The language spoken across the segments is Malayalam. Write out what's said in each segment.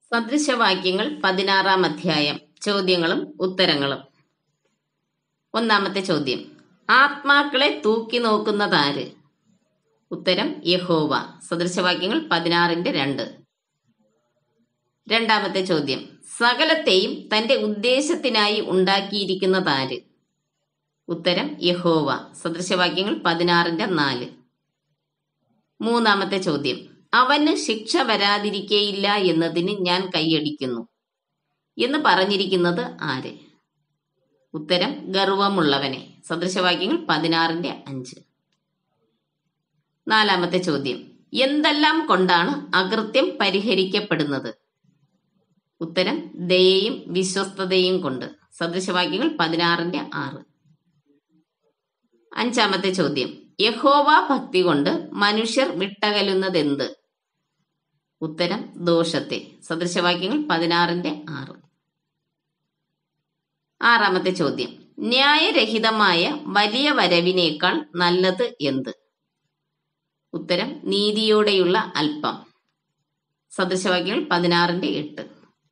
സദൃശവാക്യങ്ങൾ പതിനാറാം അധ്യായം ചോദ്യങ്ങളും ഉത്തരങ്ങളും ഒന്നാമത്തെ ചോദ്യം ആത്മാക്കളെ തൂക്കി നോക്കുന്നതാര് ഉത്തരം യഹോവ സദൃശവാക്യങ്ങൾ പതിനാറിന്റെ രണ്ട് രണ്ടാമത്തെ ചോദ്യം സകലത്തെയും തന്റെ ഉദ്ദേശത്തിനായി ഉണ്ടാക്കിയിരിക്കുന്നതാര് ഉത്തരം യഹോവ സദൃശവാക്യങ്ങൾ പതിനാറിന്റെ നാല് മൂന്നാമത്തെ ചോദ്യം അവന് ശിക്ഷ വരാതിരിക്കേയില്ല എന്നതിന് ഞാൻ കൈയടിക്കുന്നു എന്ന് പറഞ്ഞിരിക്കുന്നത് ആര് ഉത്തരം ഗർവമുള്ളവനെ സദൃശവാക്യങ്ങൾ പതിനാറിന്റെ അഞ്ച് നാലാമത്തെ ചോദ്യം എന്തെല്ലാം കൊണ്ടാണ് അകൃത്യം പരിഹരിക്കപ്പെടുന്നത് ഉത്തരം ദയയും വിശ്വസ്തതയും കൊണ്ട് സദൃശവാക്യങ്ങൾ പതിനാറിന്റെ ആറ് അഞ്ചാമത്തെ ചോദ്യം യഹോവ ഭക്തി കൊണ്ട് മനുഷ്യർ വിട്ടകലുന്നതെന്ത് ഉത്തരം ദോഷത്തെ സദൃശവാക്യങ്ങൾ പതിനാറിന്റെ ആറ് ആറാമത്തെ ചോദ്യം ന്യായരഹിതമായ വലിയ വരവിനേക്കാൾ നല്ലത് എന്ത് ഉത്തരം നീതിയോടെയുള്ള അല്പം സദൃശവാക്യങ്ങൾ പതിനാറിന്റെ എട്ട്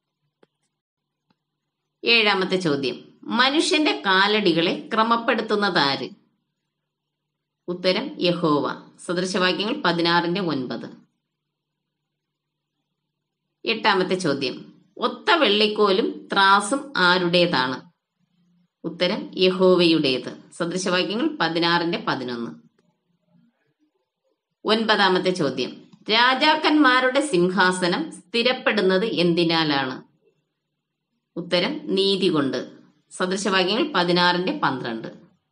ഏഴാമത്തെ ചോദ്യം മനുഷ്യന്റെ കാലടികളെ ക്രമപ്പെടുത്തുന്നതാര് ഉത്തരം യഹോവ സദൃശവാക്യങ്ങൾ പതിനാറിന്റെ ഒൻപത് എട്ടാമത്തെ ചോദ്യം ഒത്ത വെള്ളിക്കോലും ത്രാസും ആരുടേതാണ് ഉത്തരം യഹോവയുടേത് സദൃശവാക്യങ്ങൾ പതിനാറിന്റെ പതിനൊന്ന് ഒൻപതാമത്തെ ചോദ്യം രാജാക്കന്മാരുടെ സിംഹാസനം സ്ഥിരപ്പെടുന്നത് എന്തിനാലാണ് ഉത്തരം നീതി കൊണ്ട് സദൃശവാക്യങ്ങൾ പതിനാറിന്റെ പന്ത്രണ്ട്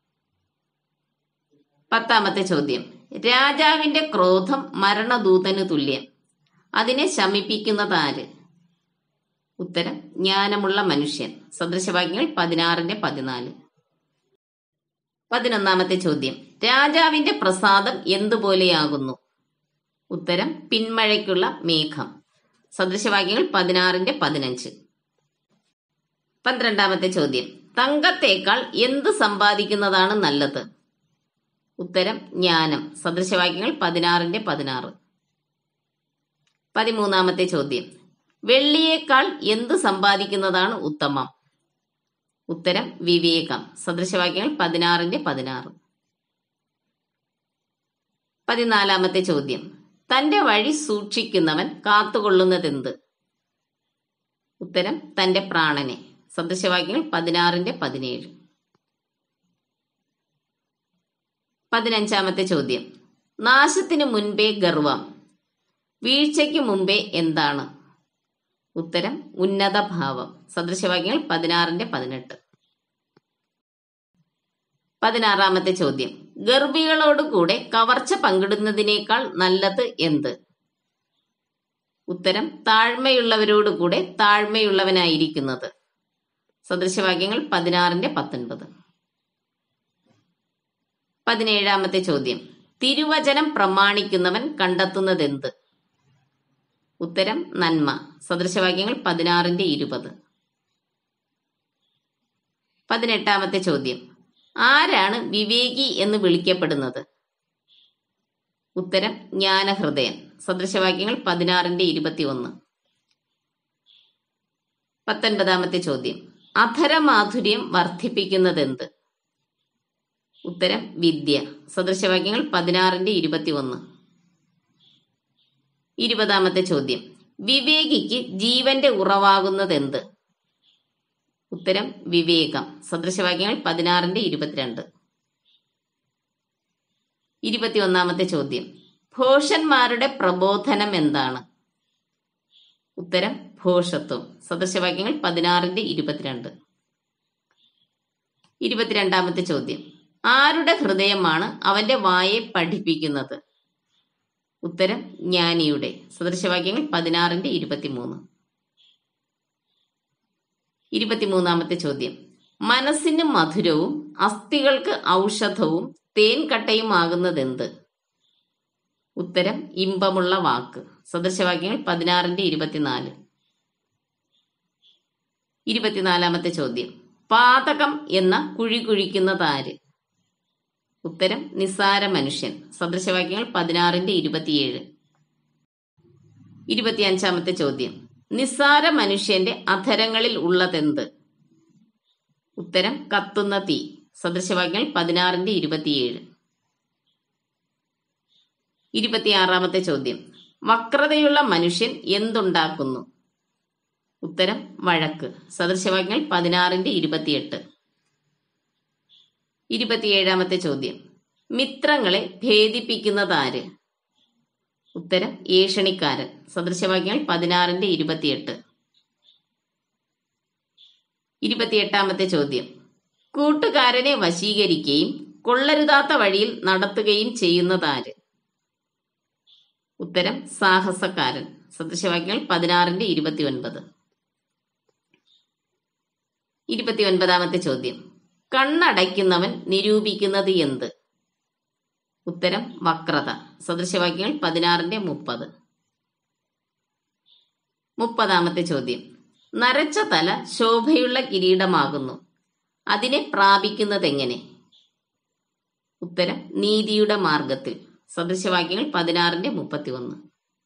പത്താമത്തെ ചോദ്യം രാജാവിന്റെ ക്രോധം മരണദൂതന് തുല്യം അതിനെ ശമിപ്പിക്കുന്നതാര് ഉത്തരം ജ്ഞാനമുള്ള മനുഷ്യൻ സദൃശവാക്യങ്ങൾ പതിനാറിന്റെ പതിനാല് പതിനൊന്നാമത്തെ ചോദ്യം രാജാവിന്റെ പ്രസാദം എന്തുപോലെയാകുന്നു ഉത്തരം പിന്മഴയ്ക്കുള്ള മേഘം സദൃശവാക്യങ്ങൾ പതിനാറിന്റെ പതിനഞ്ച് പന്ത്രണ്ടാമത്തെ ചോദ്യം തങ്കത്തേക്കാൾ എന്ത് സമ്പാദിക്കുന്നതാണ് നല്ലത് ഉത്തരം ജ്ഞാനം സദൃശവാക്യങ്ങൾ പതിനാറിന്റെ പതിനാറ് പതിമൂന്നാമത്തെ ചോദ്യം വെള്ളിയേക്കാൾ എന്ത് സമ്പാദിക്കുന്നതാണ് ഉത്തമം ഉത്തരം വിവേകം സദൃശവാക്യങ്ങൾ പതിനാറിന്റെ പതിനാറ് പതിനാലാമത്തെ ചോദ്യം തന്റെ വഴി സൂക്ഷിക്കുന്നവൻ കാത്തുകൊള്ളുന്നതെന്ത് ഉത്തരം തന്റെ പ്രാണനെ സദൃശവാക്യങ്ങൾ പതിനാറിന്റെ പതിനേഴ് പതിനഞ്ചാമത്തെ ചോദ്യം നാശത്തിനു മുൻപേ ഗർവം വീഴ്ചയ്ക്ക് മുമ്പേ എന്താണ് ഉത്തരം ഉന്നത ഭാവം സദൃശവാക്യങ്ങൾ പതിനാറിന്റെ പതിനെട്ട് പതിനാറാമത്തെ ചോദ്യം ഗർഭികളോട് കൂടെ കവർച്ച പങ്കിടുന്നതിനേക്കാൾ നല്ലത് എന്ത് ഉത്തരം താഴ്മയുള്ളവരോട് കൂടെ താഴ്മയുള്ളവനായിരിക്കുന്നത് സദൃശവാക്യങ്ങൾ പതിനാറിന്റെ പത്തൊൻപത് പതിനേഴാമത്തെ ചോദ്യം തിരുവചനം പ്രമാണിക്കുന്നവൻ കണ്ടെത്തുന്നതെന്ത് ഉത്തരം നന്മ സദൃശവാക്യങ്ങൾ പതിനാറിന്റെ ഇരുപത് പതിനെട്ടാമത്തെ ചോദ്യം ആരാണ് വിവേകി എന്ന് വിളിക്കപ്പെടുന്നത് ഉത്തരം ജ്ഞാനഹൃദയൻ സദൃശവാക്യങ്ങൾ പതിനാറിന്റെ ഇരുപത്തി ഒന്ന് പത്തൊൻപതാമത്തെ ചോദ്യം അധരമാധുര്യം വർദ്ധിപ്പിക്കുന്നതെന്ത് ഉത്തരം വിദ്യ സദൃശവാക്യങ്ങൾ പതിനാറിന്റെ ഇരുപത്തി ഒന്ന് ഇരുപതാമത്തെ ചോദ്യം വിവേകിക്ക് ജീവന്റെ ഉറവാകുന്നതെന്ത് ഉത്തരം വിവേകം സദൃശവാക്യങ്ങൾ പതിനാറിന്റെ ഇരുപത്തിരണ്ട് ഇരുപത്തിയൊന്നാമത്തെ ചോദ്യം ഭോഷന്മാരുടെ പ്രബോധനം എന്താണ് ഉത്തരം ഭോഷത്വം സദൃശവാക്യങ്ങൾ പതിനാറിന്റെ ഇരുപത്തിരണ്ട് ഇരുപത്തിരണ്ടാമത്തെ ചോദ്യം ആരുടെ ഹൃദയമാണ് അവന്റെ വായെ പഠിപ്പിക്കുന്നത് ഉത്തരം ജ്ഞാനിയുടെ സദൃശവാക്യങ്ങൾ പതിനാറിന്റെ ഇരുപത്തിമൂന്ന് ഇരുപത്തിമൂന്നാമത്തെ ചോദ്യം മനസ്സിന് മധുരവും അസ്ഥികൾക്ക് ഔഷധവും തേൻ കട്ടയുമാകുന്നതെന്ത് ഉത്തരം ഇമ്പമുള്ള വാക്ക് സദൃശവാക്യങ്ങൾ പതിനാറിന്റെ ഇരുപത്തിനാല് ഇരുപത്തിനാലാമത്തെ ചോദ്യം പാതകം എന്ന കുഴി കുഴിക്കുന്നതാര് ഉത്തരം നിസ്സാര മനുഷ്യൻ സദൃശവാക്യങ്ങൾ പതിനാറിന്റെ ഇരുപത്തിയേഴ് ഇരുപത്തിയഞ്ചാമത്തെ ചോദ്യം നിസ്സാര മനുഷ്യന്റെ അധരങ്ങളിൽ ഉള്ളതെന്ത് ഉത്തരം കത്തുന്ന തീ സദൃശവാക്യങ്ങൾ പതിനാറിന്റെ ഇരുപത്തിയേഴ് ഇരുപത്തിയാറാമത്തെ ചോദ്യം വക്രതയുള്ള മനുഷ്യൻ എന്തുണ്ടാക്കുന്നു ഉത്തരം വഴക്ക് സദൃശവാക്യങ്ങൾ പതിനാറിന്റെ ഇരുപത്തിയെട്ട് ഇരുപത്തിയേഴാമത്തെ ചോദ്യം മിത്രങ്ങളെ ഭേദിപ്പിക്കുന്നതാര് ഉത്തരം ഏഷണിക്കാരൻ സദൃശവാക്യങ്ങൾ പതിനാറിന്റെ ഇരുപത്തിയെട്ട് ഇരുപത്തിയെട്ടാമത്തെ ചോദ്യം കൂട്ടുകാരനെ വശീകരിക്കുകയും കൊള്ളരുതാത്ത വഴിയിൽ നടത്തുകയും ചെയ്യുന്നതാര് ഉത്തരം സാഹസക്കാരൻ സദൃശവാക്യങ്ങൾ പതിനാറിന്റെ ഇരുപത്തി ഒൻപത് ഇരുപത്തി ഒൻപതാമത്തെ ചോദ്യം കണ്ണടയ്ക്കുന്നവൻ നിരൂപിക്കുന്നത് എന്ത് ഉത്തരം വക്രത സദൃശവാക്യങ്ങൾ പതിനാറിന്റെ മുപ്പത് മുപ്പതാമത്തെ ചോദ്യം നരച്ച തല ശോഭയുള്ള കിരീടമാകുന്നു അതിനെ പ്രാപിക്കുന്നതെങ്ങനെ ഉത്തരം നീതിയുടെ മാർഗത്തിൽ സദൃശവാക്യങ്ങൾ പതിനാറിന്റെ മുപ്പത്തി ഒന്ന്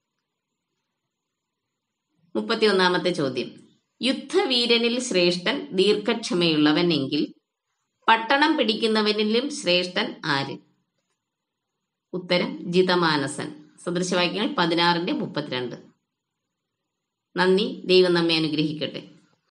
മുപ്പത്തിയൊന്നാമത്തെ ചോദ്യം യുദ്ധവീരനിൽ ശ്രേഷ്ഠൻ ദീർഘക്ഷമയുള്ളവൻ എങ്കിൽ പട്ടണം പിടിക്കുന്നവനിലും ശ്രേഷ്ഠൻ ആര് ഉത്തരം ജിതമാനസൻ സദൃശവാക്യങ്ങൾ പതിനാറിന്റെ മുപ്പത്തിരണ്ട് നന്ദി ദൈവം നമ്മെ അനുഗ്രഹിക്കട്ടെ